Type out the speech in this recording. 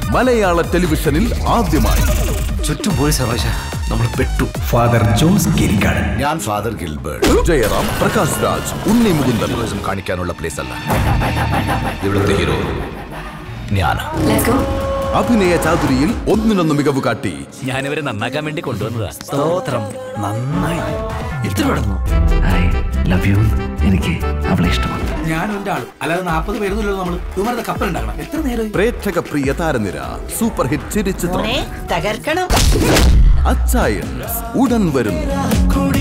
മലയാള ടെലിവിഷനിൽ ആദ്യമായി ചുറ്റും പോയി സരോജ നമ്മൾ പെട്ടു ഫാദർ ജോസ് കിരിക്കാടൻ ഞാൻ father Gilbert Jayaram Prakash Raj Unni Mukundan tourism കാണിക്കാനുള്ള പ്ലേസ് അല്ല ഇവിടുത്തെ ഹീറോ ഞാൻ അഭിനയ ചാതുരിയിൽ ഒന്നിനൊന്ന് മികവ് കാട്ടി ഞാനിവരെ നന്നാക്കാൻ വേണ്ടി കൊണ്ടുവന്നതാ സ്തോത്രം നന്നായി എത്ര കിടന്നു ഐ ലവ് യു എനിക്ക് അവളെ ഇഷ്ടമാണ് ഞാൻ ഒരാളും അല്ലാതെ നാൽപ്പത് പേരൊന്നുമല്ലോ നമ്മള് ഇവരുടെ കപ്പൽ ഉണ്ടാക്കണം എത്ര നേരം പ്രേക്ഷക പ്രിയ താരനിര സൂപ്പർ ഹിറ്റ് ചിരിച്ചിത്രം തകർക്കണം അച്ചായൻസ് ഉടൻ വരുന്നു